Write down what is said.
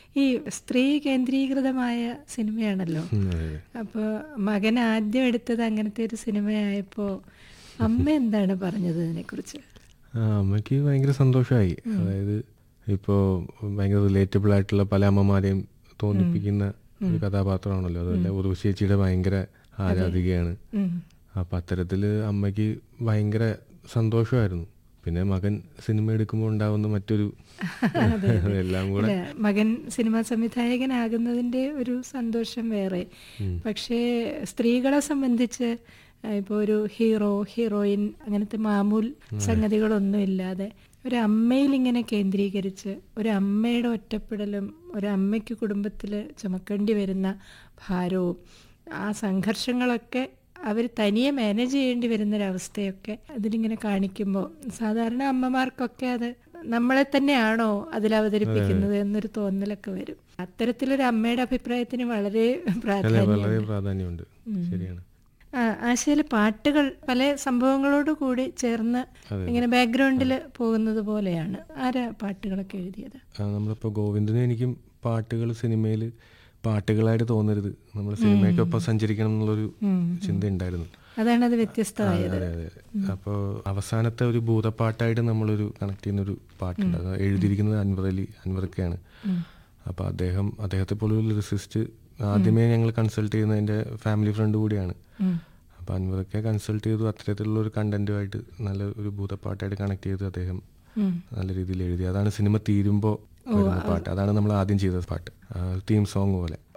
ഈ സ്ത്രീ കേന്ദ്രീകൃതമായ സിനിമയാണല്ലോ ഉം, അതെ, അതെ. അപ്പോൾ മകൻ ആദ്യം എടുത്തത് അങ്ങനത്തെ ഒരു സിനിമയായപ്പോൾ അമ്മ എന്താണ് പറഞ്ഞത് ഇതിനെക്കുറിച്ച് ആ, അമ്മയ്ക്ക് ഭയങ്കര സന്തോഷമായി അതായത് ഇപ്പോൾ ഭയങ്കര റിലേറ്റബിൾ ആയിട്ടുള്ള പല അമ്മമാരെയും തോന്നിപ്പിക്കുന്ന ഒരു കഥാപാത്രമാണല്ലോ അതുപോലെ ഉറവ ചേച്ചിയുടെ ഭയങ്കര ആരാധികയാണ് ഉം. അപ്പം അത്തരത്തിൽ അമ്മയ്ക്ക് ഭയങ്കര സന്തോഷമായിരുന്നു പിന്നെ മകൻ സിനിമ എടുക്കുമ്പോൾ ഉണ്ടാവുന്ന മറ്റൊരു എല്ലാം കൂടെ അല്ല, മകൻ സിനിമാ സംവിധായകനാകുന്നതിൻ്റെ ഒരു സന്തോഷം വേറെ പക്ഷേ സ്ത്രീകളെ സംബന്ധിച്ച് ഇപ്പോൾ ഒരു ഹീറോ ഹീറോയിൻ അങ്ങനത്തെ മാമൂൽ സംഗതികളൊന്നും ഇല്ലാതെ ഒരു അമ്മയിൽ ഇങ്ങനെ കേന്ദ്രീകരിച്ച് ഒരു അമ്മയുടെ ഒറ്റപ്പെടലും ഒരു അമ്മയ്ക്ക് കുടുംബത്തിൽ ചുമക്കേണ്ടി വരുന്ന ഭാരവും ആ സംഘർഷങ്ങളൊക്കെ അവർ തനിയെ മാനേജ് ചെയ്യേണ്ടി വരുന്നൊരവസ്ഥയൊക്കെ അതിലിങ്ങനെ കാണിക്കുമ്പോൾ സാധാരണ അമ്മമാർക്കൊക്കെ അത് നമ്മളെ തന്നെയാണോ അതിൽ അവതരിപ്പിക്കുന്നത് എന്നൊരു തോന്നലൊക്കെ വരും അത്തരത്തിലൊരു അമ്മയുടെ അഭിപ്രായത്തിന് വളരെ അല്ലെ പ്രാധാന്യം വളരെ പ്രാധാന്യമുണ്ട് ശരിയാണ് ആ, ആശയിലെ പാട്ടുകൾ പല സംഭവങ്ങളോട് കൂടി ചേർന്ന് ഇങ്ങനെ ബാക്ക്ഗ്രൗണ്ടിൽ പോകുന്നത് പോലെയാണ് ആരാ പാട്ടുകളൊക്കെ എഴുതിയത് ആ, നമ്മളിപ്പോൾ ഗോവിന്ദനും എനിക്കും പാട്ടുകൾ സിനിമയിൽ പാട്ടുകളായിട്ട് തോന്നരുത് നമ്മൾ സിനിമയ്ക്കൊപ്പം സഞ്ചരിക്കണം എന്നുള്ളൊരു ചിന്ത ഉണ്ടായിരുന്നു അതാണ് അത് വ്യത്യസ്തമായത് അതെ അതെ അപ്പോൾ അവസാനത്തെ ഒരു ഭൂതപ്പാട്ടായിട്ട് നമ്മളൊരു കണക്ട് ചെയ്യുന്ന ഒരു പാട്ടുണ്ട് അത് എഴുതിയിരിക്കുന്നത് അൻവർ അലി അൻവർക്കാണ് അപ്പോൾ അദ്ദേഹം അദ്ദേഹത്തെ പോലൊരു ലിറിസിസ്റ്റ് ആദ്യമേ ഞങ്ങൾ കൺസൾട്ട് ചെയ്യുന്നതിൻ്റെ ഫാമിലി ഫ്രണ്ട് കൂടിയാണ് അപ്പോൾ അൻവറൊക്കെ കൺസൾട്ട് ചെയ്തു അത്തരത്തിലുള്ള ഒരു കണ്ടന്റുമായിട്ട് നല്ല ഒരു ഭൂതപ്പാട്ടായിട്ട് കണക്ട് ചെയ്ത് അദ്ദേഹം നല്ല രീതിയിൽ എഴുതി അതാണ് സിനിമ തീരുമ്പോൾ വരുന്ന പാട്ട് അതാണ് നമ്മൾ ആദ്യം ചെയ്ത പാട്ട് തീം സോങ് പോലെ